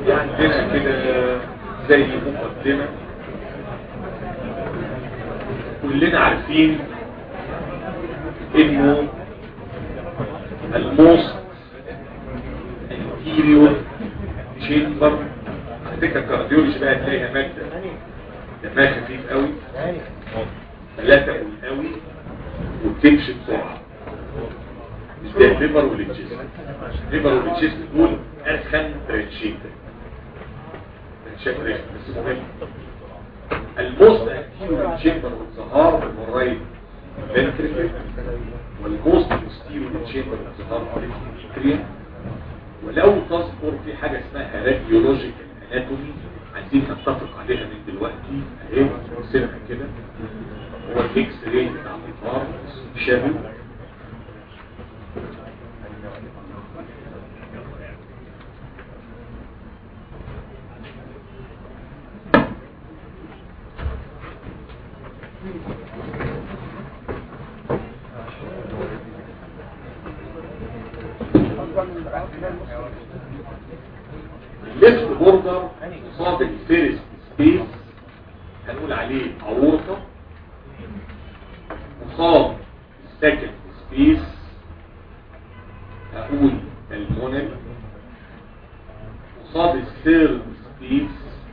في عندنا كده زي مقدمة كلنا عارفين انه الموست انتيريور تشامبر على فكره الكارديولوجي بقى تلاقيها ماده دمها خفيف قوي لا تقوي قوي وبتمشي بسرعه مش زي الليفر والتشيست الليفر والتشيست دول ارخم برانشين برانشات رخم بس مهم الموست انتيريور تشامبر والظهار بالمرايد ventricle والموست posterior chamber والظهار الفنتريا ولو تذكر في حاجة اسمها راديولوجيكال اناتومي عايزين نتفق عليها من دلوقتي اهي نرسمها كده هو الاكس راي بتاع الظهر شامل الليفت بوردر قصاد الفيرست سبيس هنقول عليه اورطة قصاد السكند سبيس هقول المونل قصاد الثيرد سبيس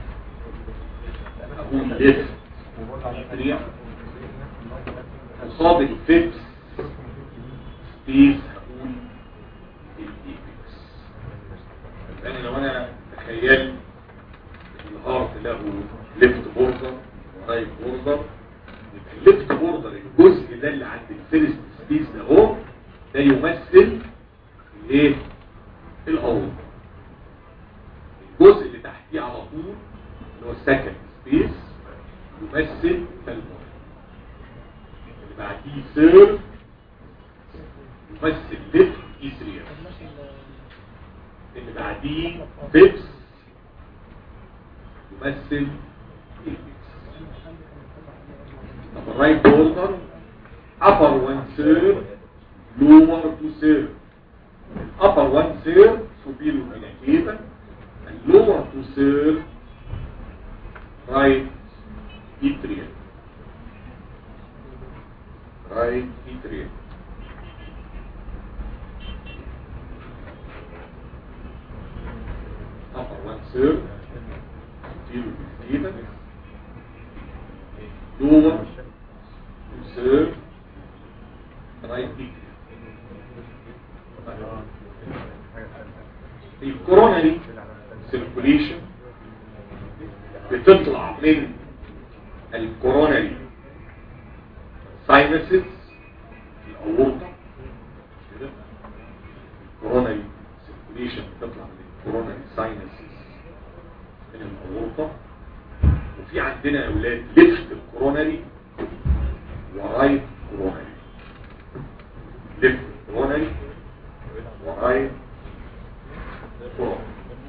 هقول ليفت اتريا قصاد الفيفث سبيس هقول الايبكس يعني لو انا تخيل الهارت له ليفت بوردر ورايت بوردر يبقى الليفت بوردر الجزء ده اللي عند الفيرست سبيس ده اهو ده يمثل الايه الاول الجزء اللي تحتيه على طول اللي هو السكند سبيس يمثل البوردر اللي بعديه ثيرد يمثل ليفت ايثريا اللي بعديه بيبس يمثل طب الرايت بولدر upper one third lower two third upper one third superior vena and lower two third right atrium right atrium upper one third superior vena lower two third right atrium الكوروناري سيركوليشن بتطلع من الكوروناري ساينسز الاورطه كده الكوروناري سيركوليشن بتطلع من الكوروناري ساينسز من الاورطه وفي عندنا اولاد ليفت الكوروناري ورايت كوروناري ليفت كوروناري ورايت كوروناري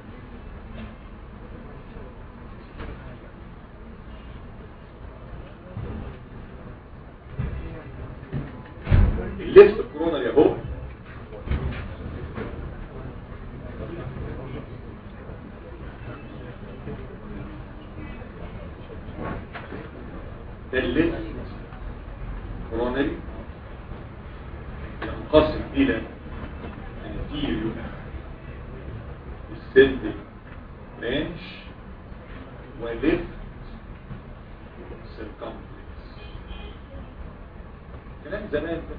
الليفت كوروناري اهو ده الليفت كوروناري ينقسم الى anterior descending branch وليفت circumflex كلام زمان ده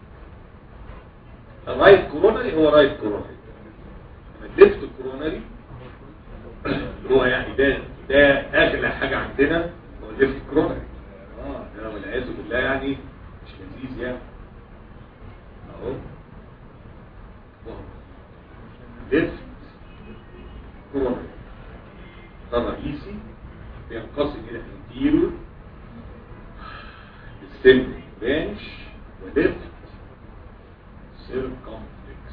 الرايت كورونري هو رايت كورونري الليفت كورونري اللي هو يعني ده ده اغلى حاجة عندنا هو الليفت كورونري اه ده والعياذ بالله يعني مش لذيذ يعني اهو ليفت كورونري ده الرئيسي بينقسم الى انتيريور descending branch وليفت circumflex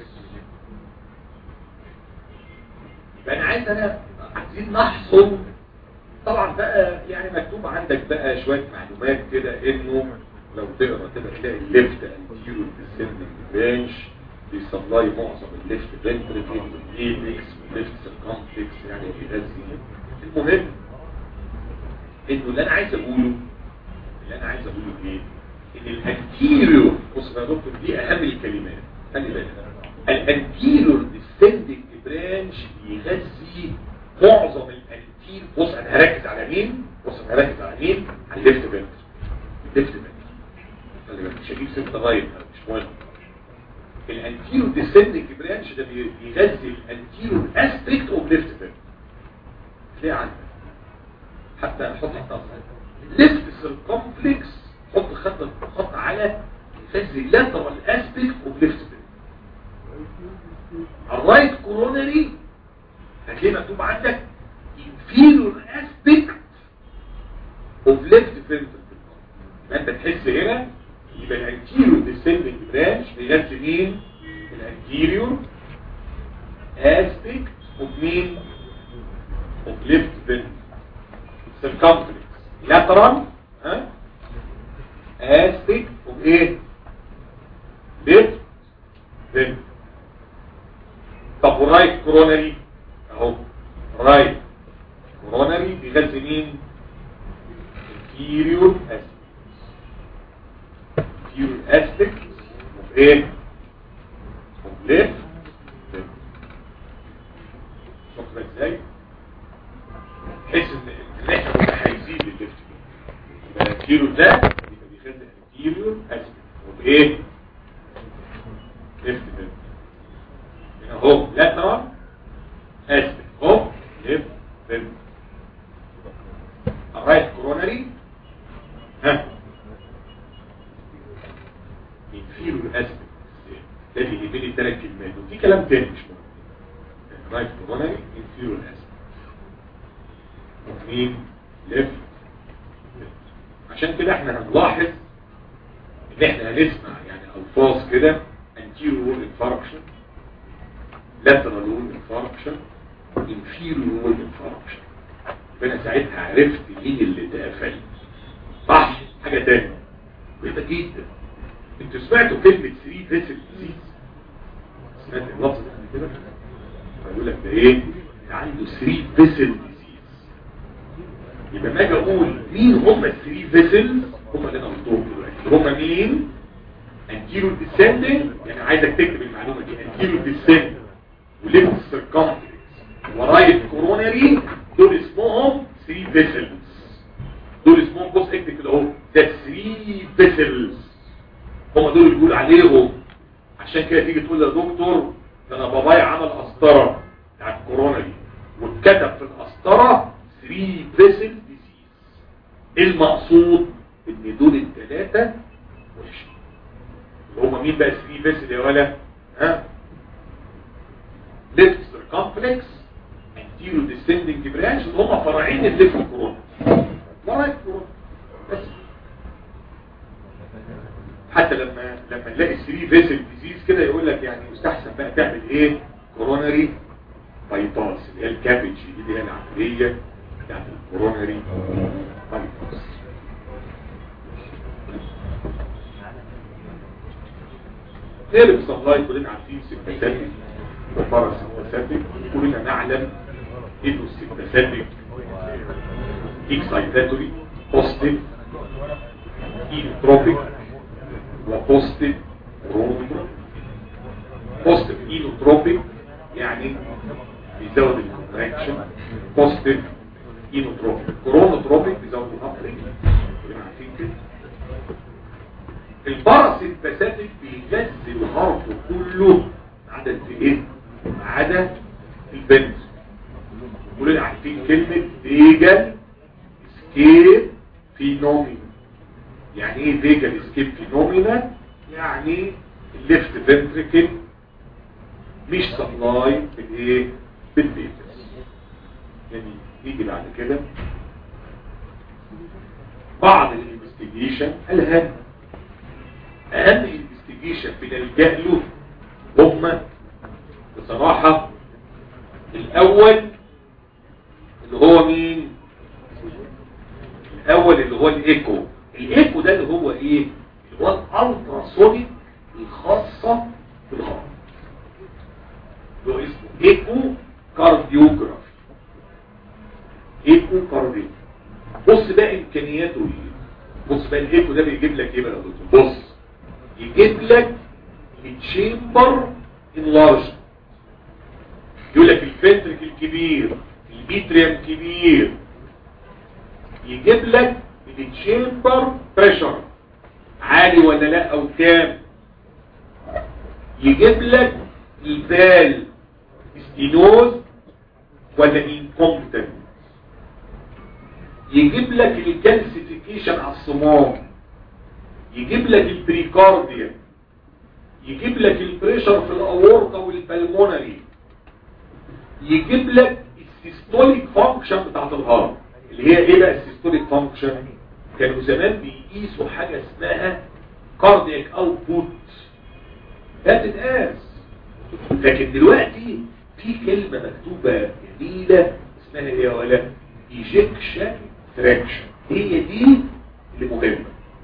يبقى انا عايز انا عايزين نحصل طبعا بقى يعني مكتوب عندك بقى شوية معلومات كده انه لو تقرا كده تلاقي الليفت انتيريور descending branch بيسبلاي معظم الليفت فنتريكل والايبكس ليفت سيركمفلكس يعني بيغذي المهم انه اللي انا عايز اقوله اللي انا عايز اقوله ايه ان الانتيريور بص يا دكتور دي اهم الكلمات خلي بالك الانتيريور ديسندنج برانش بيغذي معظم الانتير بص انا هركز على مين بص انا هركز على مين على الليفت بنت الليفت بنت خلي بالك مش هجيب ست غايب مش مهم الانتيريور ديسندنج برانش ده بيغذي الانتيريور اسبكت اوف ليفت بنت تلاقيه عندك حتى نحط خط ليفت سيركمفلكس حط خط خط على يغذي اللاترال اسبكت اوف ليفت بنت الرايت كورونري هتلاقيه مكتوب عندك inferior aspect of left ventricle يبقى انت تحس هنا يبقى الانتيريور descending branch بيغذي مين الانتيريور aspect of مين of left ventricle circumference lateral ها aspect of ايه left ventricle طب والرايت كورونري اهو رايت كورونري بيغذي مين inferior aspect inferior aspect of ايه of left شفت بقى ازاي تحس ان احنا متحيزين للليفت يبقى الانتيريور ده يبقى بيغذي inferior aspect of ايه left اهو lateral aspect of left ventricle الرايت كورونري ها inferior aspect ده اللي يبين الثلاث كلمات وفي كلام تاني مش مهم الرايت كورونري inferior aspect مين left عشان كده احنا هنلاحظ ان احنا هنسمع يعني الفاظ كده anterior infarction lateral wall infarction inferior wall infarction فانا ساعتها عرفت مين اللي اتقفل صح حاجة تانية مهمة جدا انتوا سمعتوا كلمة 3 فيسل ديزيز سمعت اللفظ ده قبل كده فيقول لك ده ايه ده عنده 3 فيسل ديزيز يبقى ما اجي اقول مين هم ال 3 فيسل هم اللي انا قلتهم دلوقتي هم مين انتيرو ديسندنج يعني عايزك تكتب المعلومه دي انتيرو ديسندنج وليفت سيركمفلكس ورايت كورونري دول اسمهم 3 فيسلز دول اسمهم بص اكتب كده اهو ده 3 فيسلز هم دول اللي بيقول عليهم عشان كده تيجي تقول يا دكتور ده انا بابايا عمل قسطره بتاعت كورونا دي واتكتب في القسطره 3 فيسل ديزيز المقصود ان دول الثلاثه وحشين اللي هم مين بقى 3 فيسل يا ولا ها ليفت سيركمفلكس انتيرو ديسندنج برانش اللي هم فرعين الليفت كورونا فرعين كورونا بس حتى لما لما نلاقي 3 فيسل ديزيز كده يقول لك يعني يستحسن بقى تعمل ايه كوروناري بايباس اللي هي الكابج دي اللي هي العمليه بتاعت الكوروناري بايباس غير السبلاي كلنا عارفين سيمباثيك وبارا سيمباثيك كلنا نعلم انه السيمباثيك اكسايتاتوري بوزيتيف اينوتروبيك وبوزيتيف بوزيتيف اينوتروبيك يعني بيزود الكونتراكشن بوزيتيف اينوتروبيك كورونوتروبيك بيزود الابريك كلنا عارفين كده الباراسيمباثيك بيغذي الهارت كله عدا في ايه عدا البنز كلنا عارفين كلمه فيجل سكيب فينومينا يعني ايه فيجل سكيب فينومينا يعني الليفت فنتريكل مش سبلاي بالايه بالبيتس يعني يجي بعد كده بعض الانفستيجيشن الهام اهم انفستيجيشن بنلجأ له هم بصراحة الاول اللي هو مين الاول اللي هو الايكو الايكو ده اللي هو ايه اللي هو الالتراسونيك الخاصة بالهارت اللي هو اسمه ايكو كارديوجراف ايكو كارديو بص بقى امكانياته ايه بص بقى الايكو ده بيجيب لك ايه بقى يا دكتور بص يجيب لك التشامبر انلارج يقول لك الفنترك الكبير الميتريم كبير يجيب لك التشامبر بريشر عالي ولا لا او كام يجيب لك البال ستينوز ولا انكومبتنت يجيب لك الكالسيفيكيشن على الصمام يجيب لك البريكارديا يجيب لك البريشر في الاورطه والبلمونري يجيب لك السيستوليك فانكشن بتاعت الهارت اللي هي ايه بقى السيستوليك فانكشن كانوا زمان بيقيسوا حاجه اسمها كاردياك اوتبوت ده تتقاس لكن دلوقتي في كلمه مكتوبه جميله اسمها ايه يا ولا ايجكشن فراكشن هي دي اللي مهمه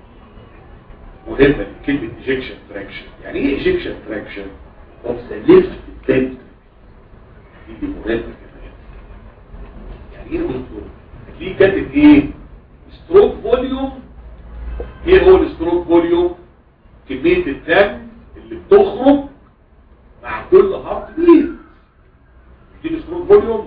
مهمه كلمه ايجكشن فراكشن يعني ايه ايجكشن فراكشن اوف ذا ليفت تنت دي اللي مهمه كمان يعني ايه دكتور هتلاقيه كاتب ايه ستروك فوليوم ايه هو الستروك فوليوم كميه الدم اللي بتخرج مع كل هارت بيت دي الستروك فوليوم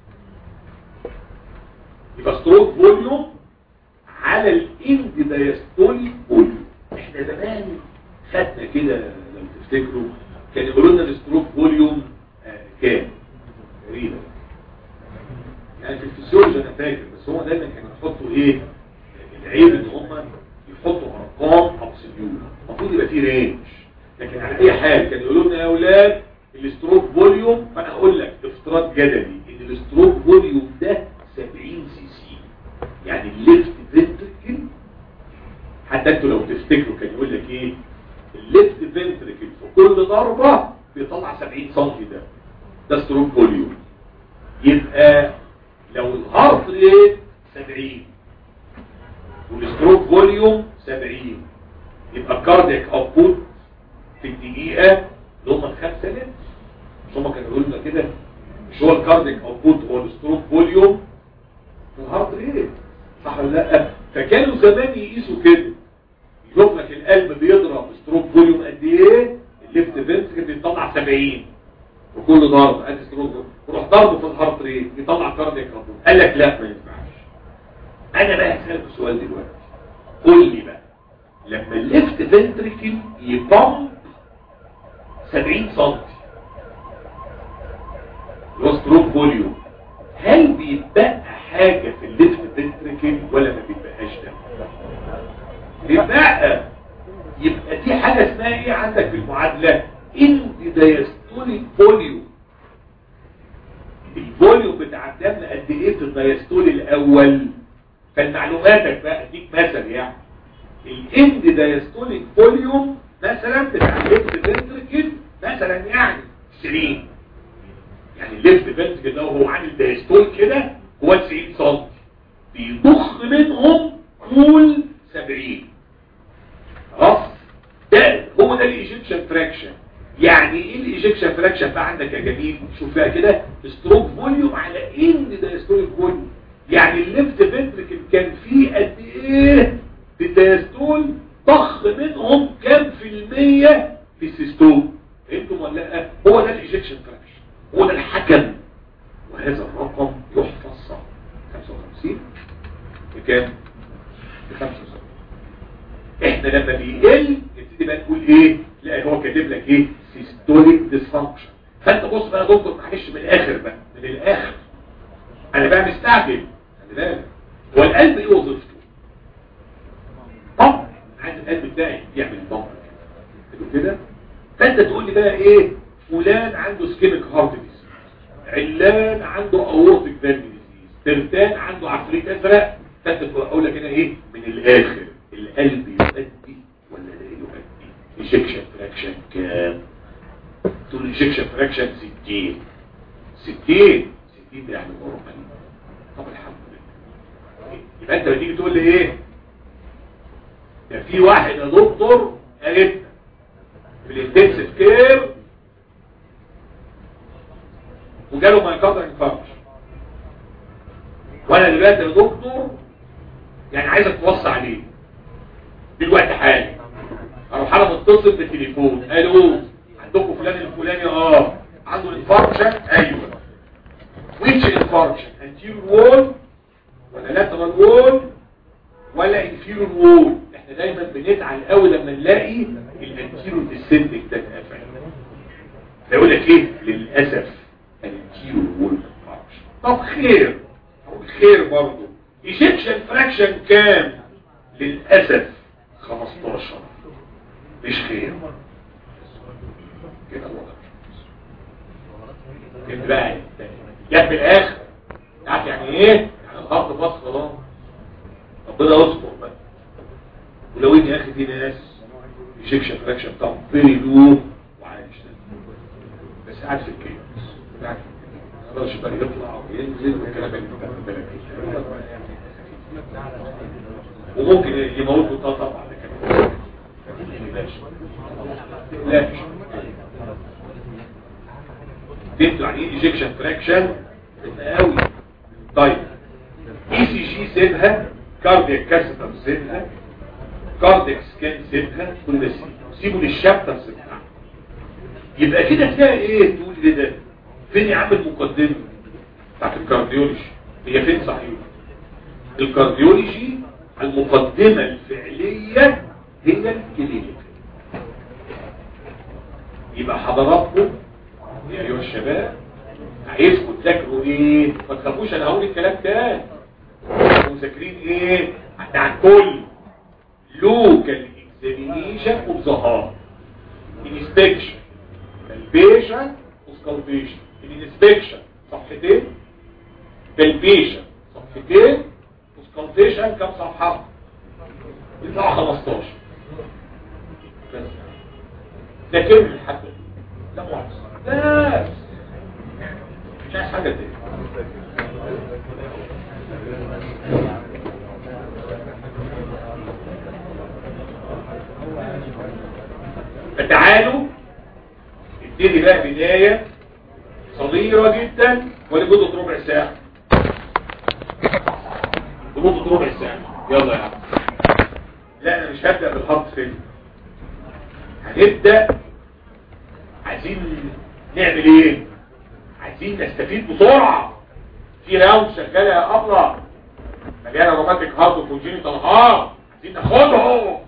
يبقى ستروك فوليوم على الاند دايستوليك فوليوم احنا زمان خدنا كده لو تفتكروا كان يقولوا لنا الستروك فوليوم آه كام تقريبا يعني في الفسيولوجي انا فاكر بس هو دايما كانوا يحطوا ايه العيب ان هم يحطوا ارقام ابسوليوت المفروض يبقى فيه رينج لكن على اي حال كان يقولوا لنا يا اولاد الستروك فوليوم فانا اقول لك افتراض جدلي ان الستروك فوليوم ده 70 سي سي يعني الليفت فنتركل حتى انتوا لو تفتكروا كان يقول لك ايه الليفت فنتركل في كل ضربة بيطلع 70 سم ده ده ستروك فوليوم يبقى لو الهارت ريت 70 والستروك فوليوم 70 يبقى الكاردياك اوتبوت في الدقيقة اللي هم 5 لتر مش هم كانوا يقولوا لنا كده مش هو الكاردياك اوتبوت هو الستروك فوليوم والهارت ريت صح ولا لا فكانوا زمان يقيسوا كده يشوف لك القلب بيضرب ستروك فوليوم قد ايه الليفت فنتركل بيطلع 70 وكل ضرب ادي ستروك وروح ضربه في الهارت ريت يطلع كاردياك اوتبوت قال لك لا ما ينفعش انا بقى هسالك سؤال دلوقتي قول لي بقى لما الليفت فنتركل يبمب 70 سم اللي هو ستروك فوليوم هل بيتبقى حاجة في الليفت فنتركل ولا ما بيتبقاش ده بيتبقى يبقى دي حاجة اسمها ايه عندك في المعادلة اند دايستوليك فوليوم الفوليوم بتاع الدم قد ايه في الدايستول الاول فالمعلوماتك بقى اديك مثل يعني الاند دايستوليك فوليوم مثلا بتاع الليفت فنتركل مثلا يعني 20 يعني الليفت فنتركل ده هو عامل دايستول كده هو 90 سم بيضخ منهم كل 70 خلاص ده هو ده الايجكشن فراكشن يعني ايه الايجكشن فراكشن بقى عندك يا جميل شوف بقى كده ستروك فوليوم على ان دايستوليك فوليوم يعني الليفت فنتركل كان فيه قد ايه في الدايستول ضخ منهم كام في المية في السيستول فهمتم ولا لا هو ده الايجكشن فراكشن هو ده الحكم وهذا الرقم يحفظ صح 55 بكام ب 75 احنا لما بيقل نبتدي بقى نقول ايه لا هو كاتب لك ايه سيستوليك ديسفانكشن فانت بص بقى يا دكتور معلش من الاخر بقى من الاخر انا بقى مستعجل خلي بالك هو القلب ايه وظيفته طب عايز القلب بتاعي يعمل ضغط كده فانت تقول لي بقى ايه فلان عنده سكيميك هارت ديزيز علان عنده اورتيك فالف ديزيز ترتان عنده عفريت ازرق فانت اقول لك هنا ايه من الاخر القلب يؤدي ولا لا يؤدي ايجكشن فراكشن كام تقول ايجكشن فراكشن 60 60 60 ده يعني نورمال طب الحمد لله يبقى انت بتيجي تقول لي ايه ده في واحد يا دكتور قالت في الانتنسيف كير وجاله مايكاردر انفاركشن وانا دلوقتي يا دكتور يعني عايزك توصي عليه دلوقتي حالا اروح انا متصل بالتليفون الو عندكم فلان الفلاني اه عنده انفاركشن ايوه which infarction anterior wall ولا lateral wall ولا inferior wall احنا دايما بنزعل قوي لما نلاقي الانتيريور ديسندنج ده اتقفل يقول لك ايه للاسف الانتيريور وول infarction طب خير اقول خير برضه ايجكشن فراكشن كام للاسف 15 مش خير كده الوضع كده بقى جت في الاخر عارف يعني ايه يعني الخط باص خلاص ربنا يصبر بقى ولو ان يا اخي في ناس يشيكش فراكشن بتاعهم فيري لو وعايش بس قاعد في الكيس قاعد في الكيس ما يقدرش بقى يطلع وينزل والكلام اللي انت واخد بالك فيه. وممكن يموتوا ده طبعا لكن لاش لاش فهمتوا يعني ايه ايجكشن فراكشن قوي طيب اي سي جي سيبها كاردياك كاسيتر سيبها كاردياك سكان سيبها كل ده سيبه سيبه للشابترز بتاعه يبقى كده تلاقي ايه تقول لي ده فين يا عم المقدمه بتاعت الكارديولوجي هي فين صحيح الكارديولوجي المقدمه الفعليه هي الكلينيك يبقى حضراتكم يا ايها الشباب عايزكم تذاكروا ايه ما تخافوش انا هقول الكلام تاني انتوا مذاكرين ايه عن كل لوكال اكزامينيشن وبظهار انسبكشن بالبيشن وسكالبيشن الانسبكشن صفحتين بالبيشن صفحتين وسكالبيشن كام صفحه يطلع 15 بس ده كلمه الحد لا مؤاخذه بس مش عايز حاجه تاني فتعالوا ابتدي بقى بداية صغيرة جدا ولمدة ربع ساعة لمدة ربع ساعة يلا يا عم لا انا مش هبدأ بالخط فيلم هنبدأ عايزين نعمل ايه عايزين نستفيد بسرعة في راوند شغالة يا أبرا مليانة روماتيك هارت وكونجينيتال هارت عايزين ناخدهم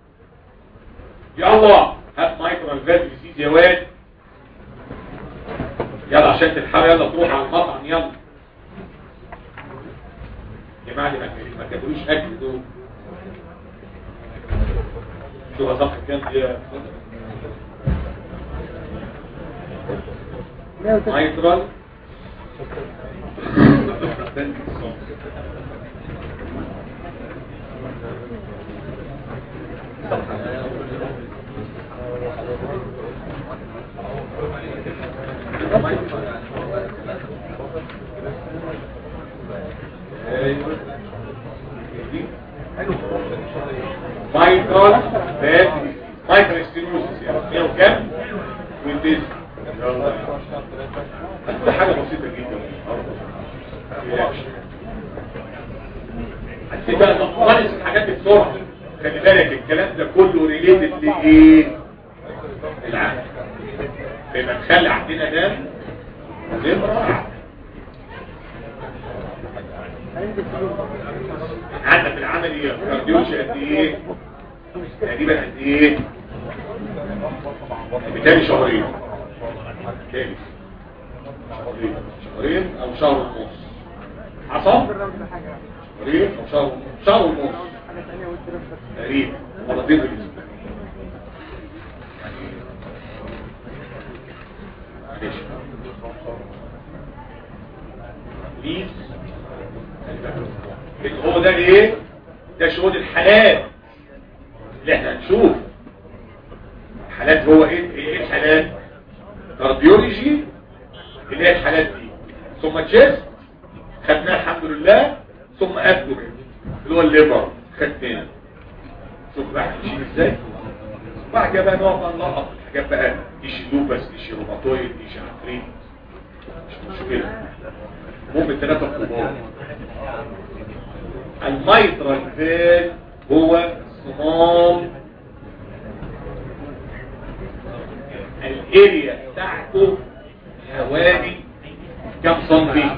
يلا هات مايكرو فالف ديزيز يا واد يلا عشان تلحقوا يلا تروح على المطعم يلا يا جماعه اللي ما تاكلوش اكل دول شوف صفحه كام دي مايترال مايترال مايترال ستينوزيس يعني ايه وكام والديز يلا حاجة بسيطة جدا عايزين بقى نخلص الحاجات دي بسرعة خلي بالك الكلام ده كله ريليتد لايه العقل فيبقى نخلي عندنا ده نمرة عندك العملية كارديولوجي قد ايه تقريبا قد ايه بالتالي شهرين تاني شهرين شهرين او شهر ونص عصام شهرين او شهر ونص شهر ونص تقريبا مرتين في الاسبوع معلش بليز هو ده ايه ده شهود الحالات اللي احنا هنشوف الحالات هو ايه ايه الحالات كارديولوجي اللي هي الحالات دي ثم تشيست خدناها الحمد لله ثم ابدومين اللي هو الليبر خدناه شوف بقى هنشيل ازاي بعد كده بقى نقف نلقط الحاجات بقى ايش لوبس ايش روماتويد ايش عفريت مش مشكلة المهم الثلاثة كبار الميترال فين هو صمام الاريا بتاعته حوالي كم سنتي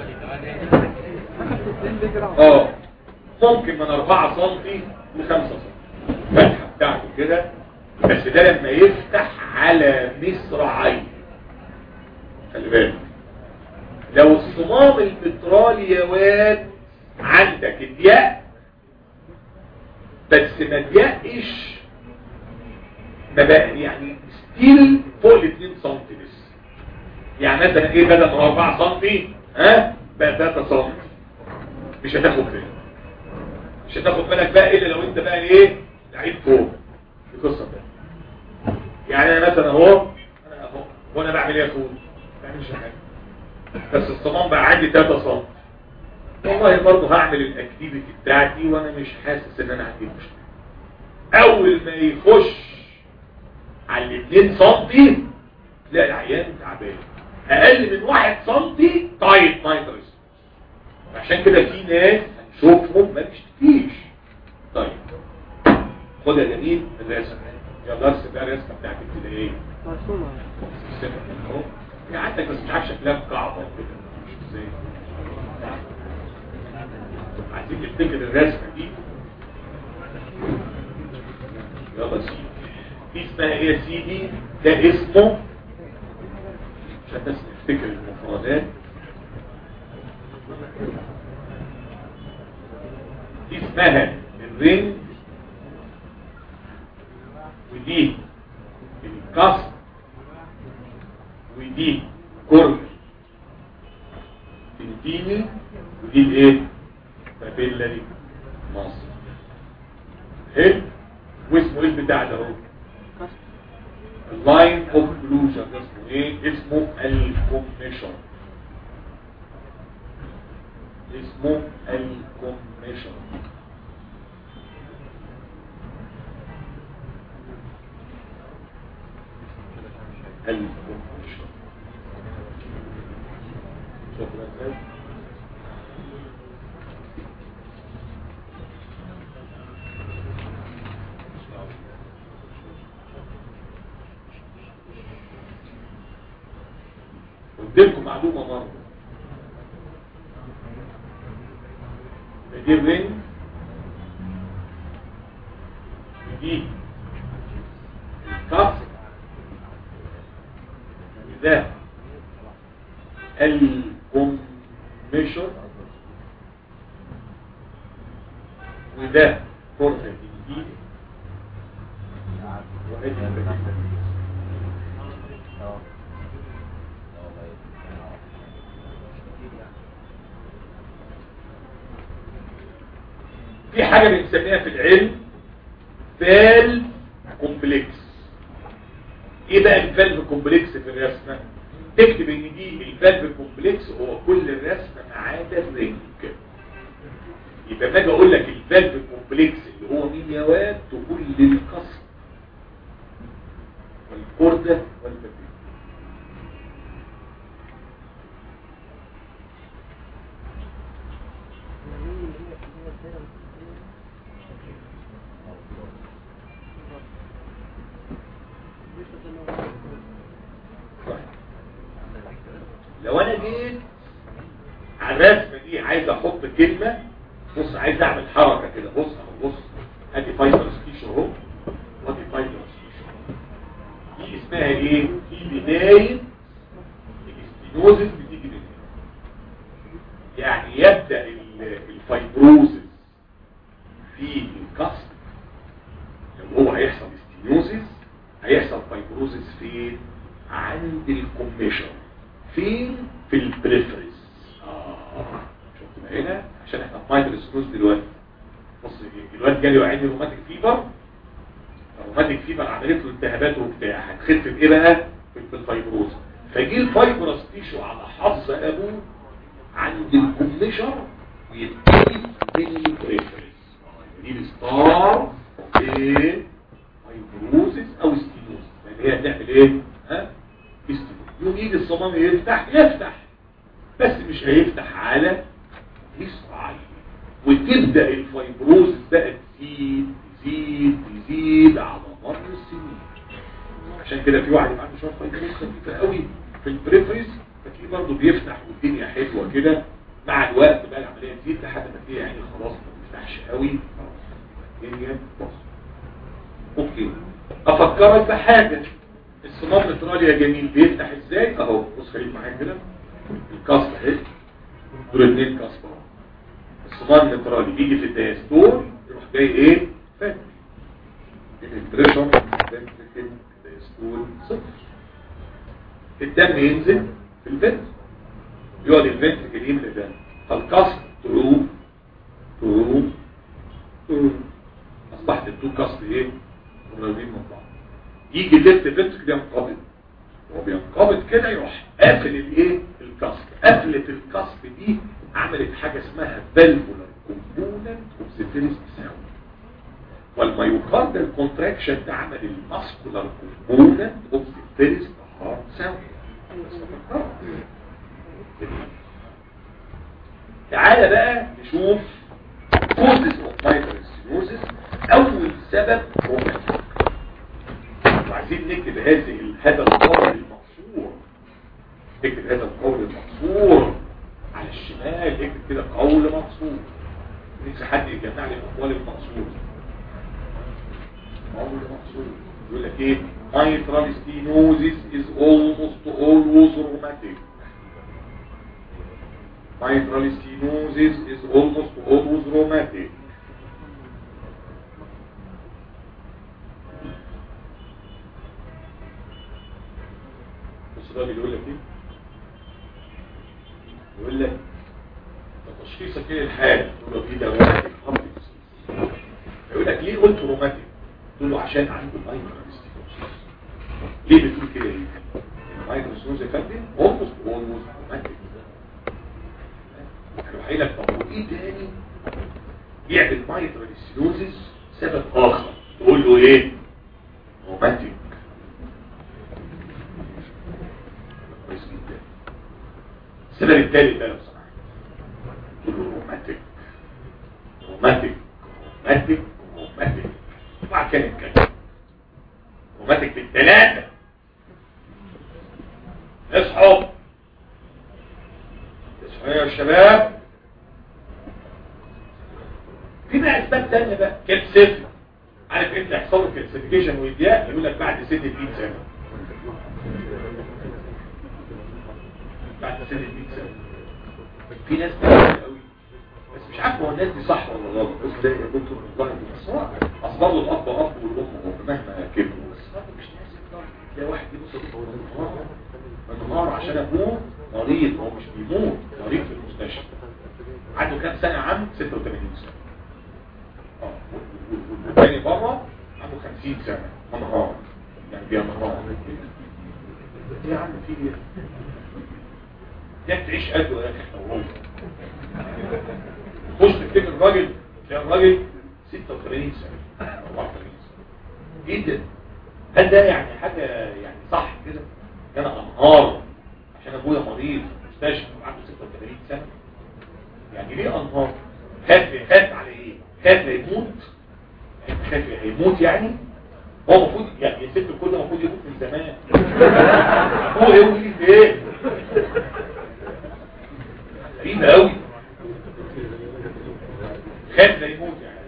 اه ممكن من 4 سنتي ل 5 سنتي الفتحه بتاعته كده بس ده لما يفتح على مصراعين خلي بالك لو الصمام البترالي يا واد عندك ضيق بس ما ضيقش ما بقى يعني ستيل فوق ال 2 سم بس يعني مثلا ايه بدل ما هو 4 سم ها بقى 3 سم مش هتاخد بالك مش هتاخد بالك بقى الا لو انت بقى ايه لعيب فوق القصه ده يعني انا مثلا اهو انا اهو وانا بعمل ايه يا اخويا ما بعملش حاجه بس الصمام بقى عندي 3 سم والله برضه هعمل الاكتيفيتي بتاعتي وانا مش حاسس ان انا عندي مشكله اول ما يخش على الاثنين سنتي تلاقي العيان تعبان اقل من واحد سنتي تايت مايترس عشان كده في ناس هنشوفهم ما بيشتكيش طيب خد يا جميل الرسم يلا ارسم بقى الرسمه بتاعت الابتدائيه مرسومة اهو هي عندك بس مش عارف شكلها بقاعده كده مش ازاي عايزين نفتكر الرسمه دي يلا سيدي دي اسمها ايه يا سيدي ده اسمه عشان بس نفتكر المفردات دي اسمها الرينج ودي الكسر ودي كورن تنتيني ودي الايه بابيلاري مصر حلو واسمه ايه البتاع ده اهو اللاين اوف كلوجن ده اسمه ايه اسمه الكوميشن اسمه الكوميشن الكوميشن شكرا ازاي قلت لكم معلومة مرة دي الرينج دي الكسر ده الكوميشن وده فرصة جديدة وادي البديل في حاجة بنسميها في العلم فالف كومبلكس ايه بقى الفالف كومبلكس في الرسمة تكتب ان دي الفالف كومبلكس هو كل الرسمة ما عدا الرينج يبقى ما اجي اقول لك الفالف كومبلكس اللي هو مين يا واد تقول لي القصر والكوردة والبابيل لو انا جيت على الرسمه دي عايز احط كلمه بص عايز اعمل حركه كده بص اهو بص ادي فايبر ستيشن اهو وادي فايبر ستيشن دي اسمها ايه دي بدايه الاستينوزس بتيجي من هنا يعني يبدا ال- الفايبروزس في الكسر لو هو هيحصل استينوزس هيحصل فايبروزس فين عند الكوميشن فين في البريفريز اه شفت بقى هنا عشان احنا في مايتر سكروز دلوقتي بص الواد جالي وعندي روماتيك فيبر الروماتيك فيبر عملت له التهابات وبتاع هتخف بايه بقى بالفايبروز فجي الفايبروس تيشو على حظ ابوه عند الكوميشن ويبتدي بالبريفريز دي الستار ايه فايبروزس او ستينوز يعني هي هتعمل ايه ها استينوز يوم يجي الصمام يفتح يفتح بس مش هيفتح على مصراعي وتبدأ الفايبروز بقى تزيد تزيد تزيد على مر السنين عشان كده في واحد يبقى عنده شويه فايبروز خفيفه قوي في البريفريز فتلاقيه برضه بيفتح والدنيا حلوه كده مع الوقت بقى العمليه تزيد لحد ما تلاقي يعني خلاص ما بيفتحش قوي خلاص الدنيا باظت اوكي افكرك بحاجه الصمام النترالي يا جميل بيفتح ازاي اهو بص خليك معايا كده الكاسب اهي دول اتنين كاسب اهو الصمام النترالي بيجي في الدايستول يروح جاي ايه فاتح البريشر فنتريكل دايستول صفر الدم ينزل في الفنتر يقعد الفنتريكل يملى دم فالكاسب تروح تروح تروح اصبحت التو كاسب ايه قريبين من بعض يجي الليفت فنتريكل ينقبض هو بينقبض كده يروح قافل الايه الكاسب قفله الكاسب دي عملت حاجه اسمها فالفولار كومبوننت اوف ذا فيرست ساوند والمايوكاردال كونتراكشن ده عمل الماسكولار كومبوننت اوف ذا فيرست هارت ساوند تعالى بقى نشوف كوزز اوف مايكروسينوزس اول سبب روماتيك وعايزين نكتب هذه هذا القول المقصور نكتب هذا القول المقصور على الشمال اكتب كده قول مقصور نفسي حد يجمع لي الاقوال المقصور قول مقصور يقول لك ايه mitral stenosis is almost always rheumatic mitral stenosis is almost always rheumatic بص ده بيقول لك ايه يقول لك تشخيصك ايه الحال تقول له في دواء يقول لك ليه قلت روماتيك تقول له عشان عنده مايكروستينوز ليه بتقول كده ليه المايكروستينوز يا فندم اولموست اولموست روماتيك هروح قايل لك طب وايه تاني يعمل مايكروستينوزس سبب اخر تقول له ايه روماتيك كويس جدا السبب الثالث ده لو سمحت تقول له روماتيك روماتيك روماتيك روماتيك طبعا كان الكلام روماتيك بالثلاثة اصحوا اصحوا يا شباب في بقى اسباب تانية بقى كالسيف عارف انت يحصل له كالسيفيكيشن ويدياء يقول لك بعد سن 100 سنة بعد سن 100 سنة في ناس كتير قوي بس مش عارف هو الناس دي صح ولا غلط بس ده يا دكتور والله بس هو اصل برضه الاب اب والام ام مهما كبروا بس برضه مش ناس تلاقي واحد يبص بالنهار بالنهار عشان ابوه مريض هو مش بيموت مريض في المستشفى عنده كام سنه يا عم 86 سنه اه والتاني بره عنده 50 سنه منهار يعني بينهار يا عم في ايه ده تعيش قده يا اخي لو هو خش تفتكر الراجل تلاقي الراجل 86 سنة 84 سنة جدا هل ده يعني حاجة يعني صح كده انا انهار عشان ابويا مريض في مستشفى وعنده 86 سنة يعني ليه انهار خاف خاف على ايه خاف لا يموت خاف هيموت يعني هو المفروض يعني الست الكل المفروض يموت من زمان هو يموت ايه غريبة قوي خاف لا يموت يعني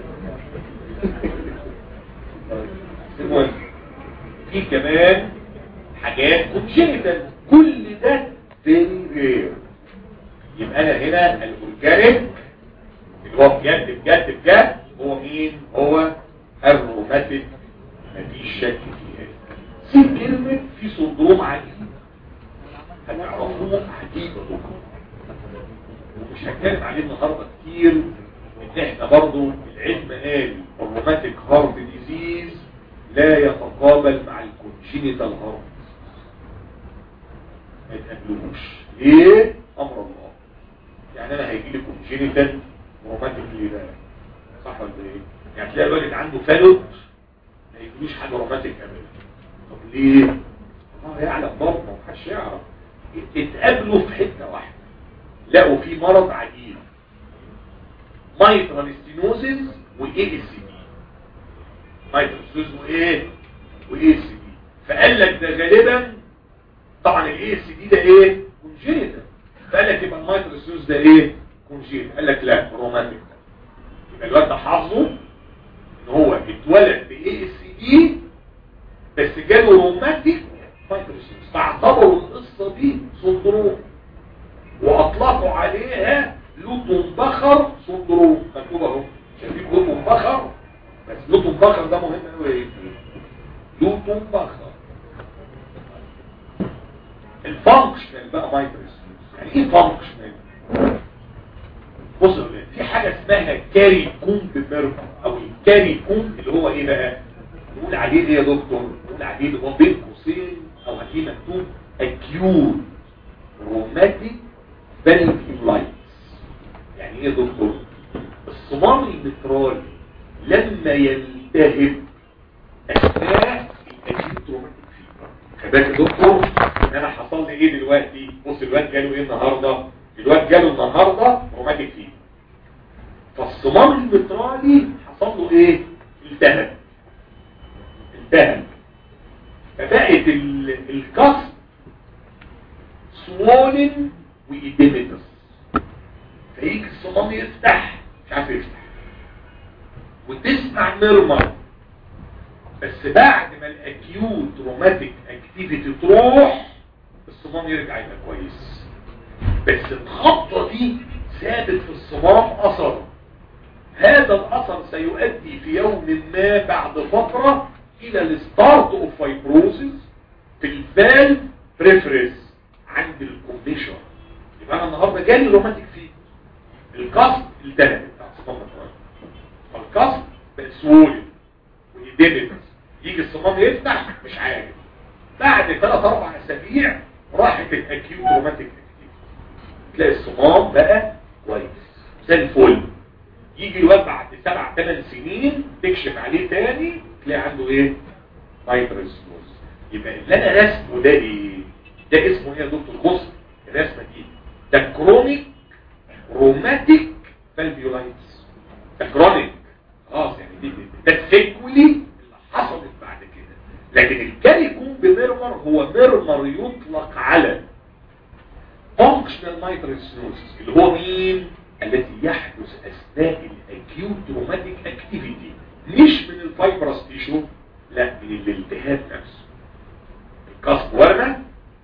المهم في كمان حاجات كونجينيتال كل ده فيري رير يبقى انا هنا الاورجانيك اللي هو بجد بجد بجد هو مين هو الروماتيك مفيش شك فيها في كلمة في سندروم عجيب هتعرفوه عجيب ومش هتكلم عليه النهارده كتير ان احنا برضو العلم قال الروماتيك هارت ديزيز لا يتقابل مع الكونجينيتال هارت ما يتقابلوش ليه امر الله يعني انا هيجي لي كونجينيتال روماتيك ليه ده صح ولا ايه يعني تلاقي الولد عنده فالوت ما يجيلوش حاجه روماتيك ابدا طب ليه الله يعلم برضه ما حدش يعرف اتقابلوا في حته واحده لقوا في مرض عجيب مايترال ستينوزيس واي اس دي مايترال ستينوزيس وايه واي اس دي فقال لك ده غالبا طبعا الاي اس دي ده ايه كونجينيتال فقال لك يبقى المايترال ستينوزيس ده ايه كونجينيتال قال لك لا روماتيك يبقى الواد ده حافظه ان هو اتولد باي اس دي بس جاله روماتيك مايترال ستينوزيس فاعتبروا القصه دي سندروم واطلقوا عليها لوتون بخر سندروم مكتوب اهو شايفين لوتون بخر بس لوتون بخر ده مهم قوي ايه لوتون بخر الفانكشنال بقى مايترس يعني ايه فانكشنال بصوا في حاجه اسمها كاري كون بمرمى او الكاري كون اللي هو ايه بقى نقول عليه ايه يا دكتور نقول عليه اللي هو بين قوسين او هتلاقيه مكتوب اكيوت روماتيك فالفيولايتس يعني ايه يا دكتور الصمام المترالي لما يلتهب اثناء الاكيوت روماتيك فيبر خباك يا دكتور ان انا حصل لي ايه دلوقتي بص الواد جاله ايه النهارده الواد جاله النهارده روماتيك فيبر فالصمام المترالي حصل له ايه التهب التهب فبقت الكسر swollen وإديمتس فيجي الصمام يفتح مش عارف يفتح وتسمع ميرمر بس بعد ما الاكيوت روماتيك اكتيفيتي تروح الصمام يرجع يبقى كويس بس الخبطة دي ثابت في الصمام اثر هذا الاثر سيؤدي في يوم ما بعد فترة الى الستارت اوف فايبروسيس في الفال بريفريس عند الكونديشن يبقى انا النهارده جالي روماتيك فيه القصد التهب بتاع الصمام فالقصد بقى سهولة ويدمت يجي الصمام يفتح مش عارف بعد ثلاث اربع اسابيع راحت الاكيوت روماتيك تلاقي الصمام بقى كويس زي الفل يجي الواد بعد سبع ثمان سنين تكشف عليه تاني تلاقي عنده ايه مايترس يبقى اللي انا رسمه ده ايه ده اسمه ايه يا دكتور بص الرسمه دي ده كرونيك روماتيك فالفيولايتس ده كرونيك خلاص يعني دي ده السيكولي اللي حصلت بعد كده لكن الكاليكوم بميرمر هو ميرمر يطلق على functional mitral stenosis اللي هو مين الذي يحدث اثناء الاكيوت روماتيك اكتيفيتي مش من الفايبرس تيشو لا من الالتهاب نفسه الكاسب ورمه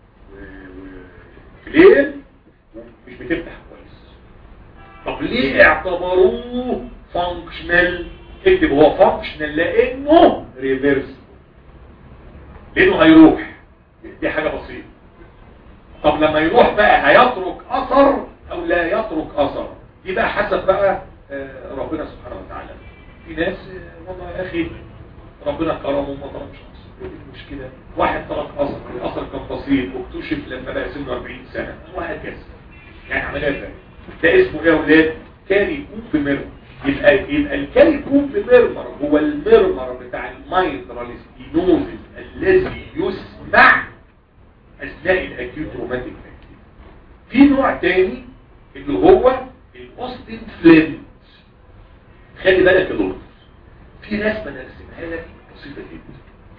فليل ومش بتفتح كويس طب ليه اعتبروه فانكشنال اكتب هو فانكشنال لانه ريفيرس لانه هيروح دي حاجة بسيطة طب لما يروح بقى هيترك اثر او لا يترك اثر دي بقى حسب بقى ربنا سبحانه وتعالى في ناس والله يا اخي ربنا كرمه وما تركش اثر المشكلة واحد ترك اثر الاثر كان بسيط واكتشف لما بقى سنه 40 سنة وهكذا يعني عملية ثانيه ده اسمه ايه يا ولاد كاري كوب بميرمر يبقى يبقى الكاري كوب بميرمر هو الميرمر بتاع المايترال ستينوزيس الذي يسمع اثناء الاكيوت روماتيك في نوع تاني اللي هو الاوستين فلينت خلي بالك يا دكتور في رسمه انا رسمها لك بسيطه جدا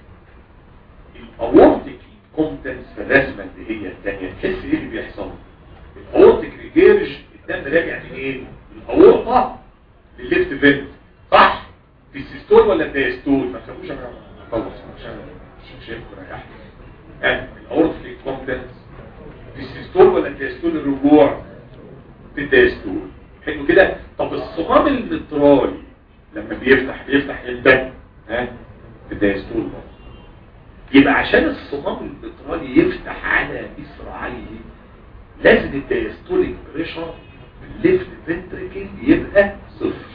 الاورتيك كومبتنس في الرسمه اللي هي الثانيه تحس ايه اللي بيحصل الاورتيك ريجيرج الدم راجع منين الاورطه للليفت فين صح في السيستول ولا الدايستول ما تخافوش انا خلص عشان مش شايفكم نجحت يعني الاورتيك كومبتنس في السيستول ولا الدايستول الرجوع في الدايستول حلو كده طب الصمام المترالي لما بيفتح بيفتح امتى ها في الدايستول برضه يبقى عشان الصمام المترالي يفتح على إسرائيل لازم الدايستوليك بريشر في الليفت فنتريكل يبقى صفر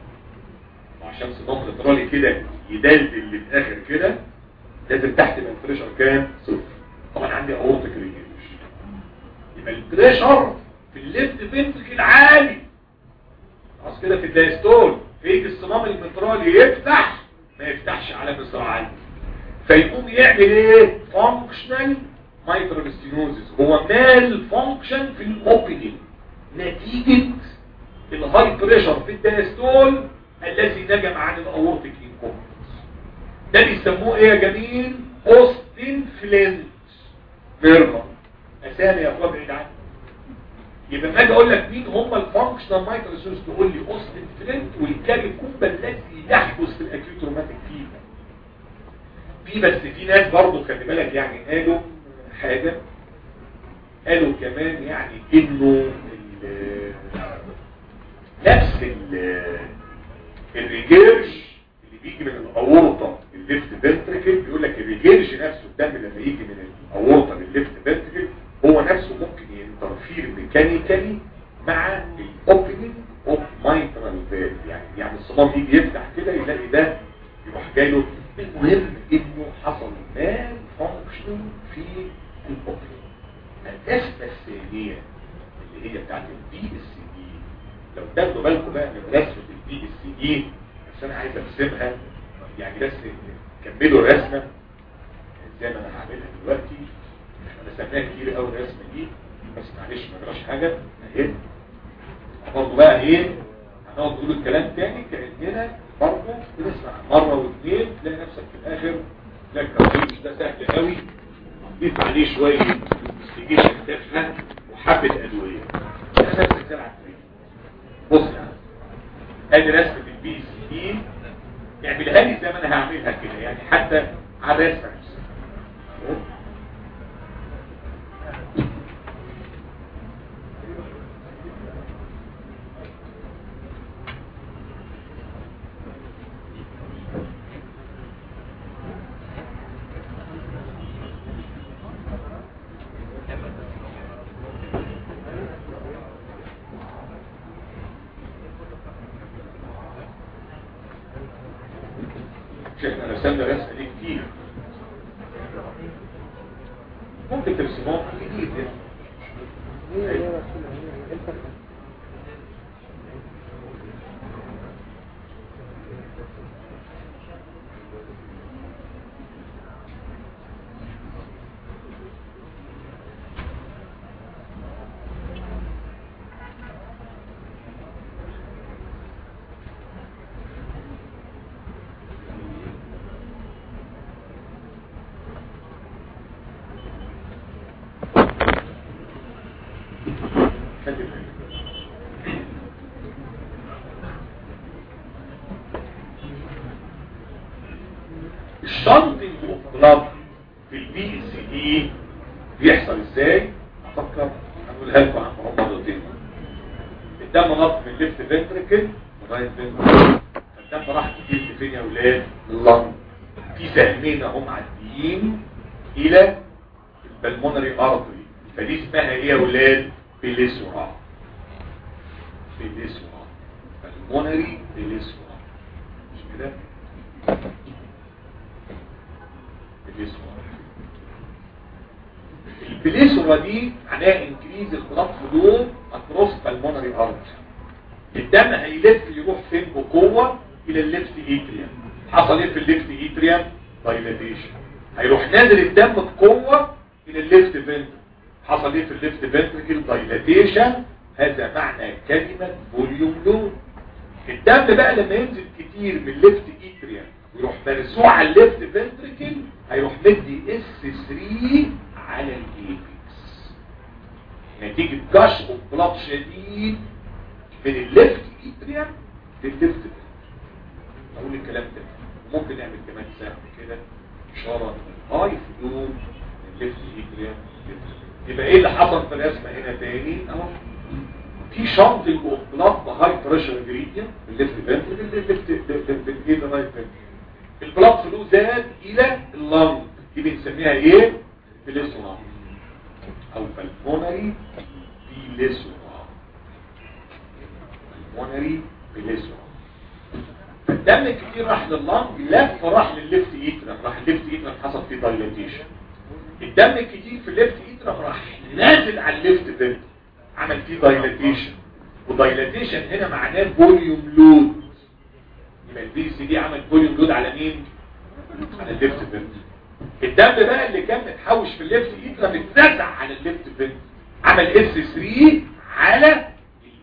وعشان صمام مترالي كده يدلدل للآخر كده لازم تحت يبقى البريشر كام صفر طبعا عندي اورتيك ريجيش يبقى البريشر في الليفت فنتريكل عالي خلاص كده في الدايستول فيجي الصمام المترالي يفتح ما يفتحش على مصراعيه فيقوم يعمل ايه فانكشنال مايترال ستينوزيس هو مال فانكشن في الاوبننج نتيجة الهاي بريشر في الدايستول الذي نجم عن الاورتيك انكومبتنس ده بيسموه ايه يا جميل اوستن فلينت ميرمر اسامي يا اخوان بعيد عنه يبقى ما اجي اقول لك مين هم الفانكشنال مايكروسوس تقول لي اوستن فلينت والكاري كومبا الذي يحدث في الاكيوت روماتيك فيبر في بس في ناس برضه خلي بالك يعني قالوا حاجه قالوا كمان يعني انه نفس الريجيرج اللي بيجي من الاورطه الليفت فنتريكل بيقول لك الريجيرج نفسه الدم لما يجي من الاورطه للليفت فنتريكل هو نفسه ممكن ينترفير ميكانيكالي مع الاوبننج اوف مايترال فالف يعني يعني الصمام يجي يفتح كده يلاقي ده يروح جاي له المهم انه حصل مال فانكشن في الاوبننج الاسمه الثانيه اللي هي بتاعت البي اس دي لو تاخدوا بالكم بقى من رسمه البي اس دي بس انا عايز ارسمها يعني بس كملوا الرسمه زي ما انا هعملها دلوقتي احنا رسمناها كتير قوي الرسمه دي بس معلش ما جراش حاجه اهي برضه بقى ايه هنقعد نقول الكلام تاني كاننا برضه بنسمع مره واثنين تلاقي نفسك في الاخر تلاقي الكلام مش ده سهل قوي ضيف عليه شويه انفستيجيشن تافهه وحبه ادويه انا نفسك تلعب فيه بص يعني ادي رسمه البي سي دي اعملها لي زي ما انا هعملها كده يعني حتى على الرسمه نفسها مش احنا رسمنا الرسمه دي كتير ممكن ترسموها جديد يعني خلي بالك. الشنطنج اوف بلاد في البي اس اي بيحصل ازاي افكر هنقولها لكم عن مرتين الدم نط من الليفت فنتركل لغايه فنتركل الدم راح كتير فين يا اولاد اللنج في سهمين هم معديين الى البلمونري ارتري فدي اسمها ايه يا اولاد بليسورا بليسورا بالمونري بليسورا مش كده بليسورا البليسورا دي معناها انكريز البلاد فلو اكروس بالمونري ارتري الدم هيلف يروح فين بقوه الى الليفت ايتريم حصل ايه في الليفت ايتريم دايلاتيشن هيروح نازل الدم بقوه الى الليفت فنتركل حصل ايه في الليفت فنتركل دايلاتيشن هذا معنى كلمة فوليوم لود الدم بقى لما ينزل كتير من الليفت ايتريم ويروح مرسوع على الليفت فنتركل هيروح مدي اس 3 على الايبكس نتيجة جش اوف بلاد شديد من الليفت ايتريم للليفت فنتركل اقول الكلام ده ممكن نعمل كمان سهم كده اشارة هاي فلو من الليفت ايتريم يبقى ايه اللي حصل في الرسمه هنا تاني اهو في شنط الاوبلاط بهاي بريشر جريدينت الليفت فنتركل الليفت ايه ده رايت فنتركل البلاط فلو زاد الى اللنج دي بنسميها ايه بليسونا او بالمونري بليسونا بالمونري بليسونا الدم كتير راح لللنج لف راح للليفت ايترم راح الليفت ايترم حصل فيه دايلاتيشن الدم الكتير في الليفت ايترم راح نازل على الليفت فنتركل عمل فيه دايلاتيشن ودايلاتيشن هنا معناه فوليوم لود يبقى البي سي دي عمل فوليوم لود على مين على الليفت فنتركل الدم بقى اللي كان متحوش في الليفت ايترم اتنزع على الليفت فنتركل عمل اس 3 على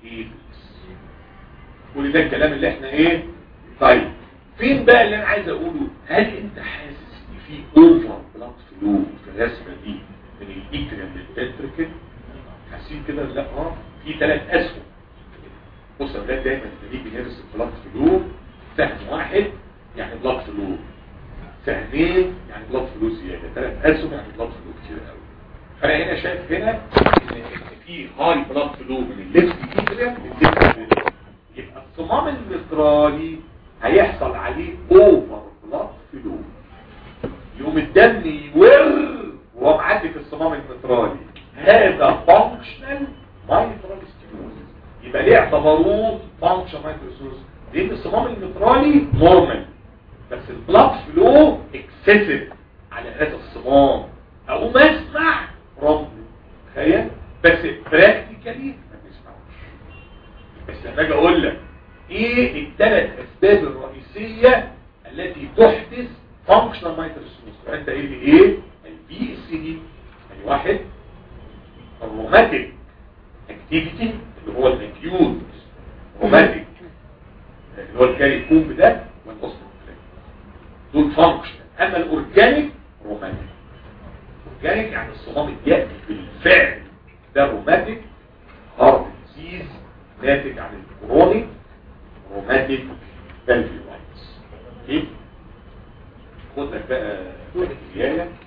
ايبلس كل ده الكلام اللي احنا ايه طيب فين بقى اللي انا عايز اقوله هل انت حاسس ان في اوفر بلاد فلو في الرسمه دي من الايتريم للفنتركل حاسين كده لا اه في ثلاث اسهم بص يا ولاد دايما لما نيجي نرسم بلاد فلو سهم واحد يعني بلاد فلو سهمين يعني بلاد فلو زياده ثلاث اسهم يعني بلاد فلو كتير قوي فانا هنا شايف هنا ان في هاي بلاد فلو من الليفت ايتريم للليفت يبقى الصمام المترالي هيحصل عليه اوفر بلاد فلو يوم الدم يور وهو معدي في الصمام المترالي هذا فانكشنال مايترال ستينوزيس يبقى ليه اعتبروه فانكشن مايترال ستينوزيس لان الصمام المترالي نورمال بس البلاد فلو اكسسيف على هذا الصمام اقوم اسمع رمل تخيل بس براكتيكالي ما بنسمعوش بس لما اجي اقول لك ايه الثلاث اسباب الرئيسيه التي تحدث فانكشنال مايترسوس انت ايه اللي ايه البي اس دي يعني واحد الروماتيك اكتيفيتي اللي هو الاكيوت روماتيك اللي هو الكاري كومب ده والاصل دول فانكشن اما الاورجانيك روماتيك اورجانيك يعني الصمام اليأتي بالفعل ده روماتيك هارت ديزيز ناتج عن الكرونيك روماتيك فالفيولايتس اوكي خد لك بقى الريايه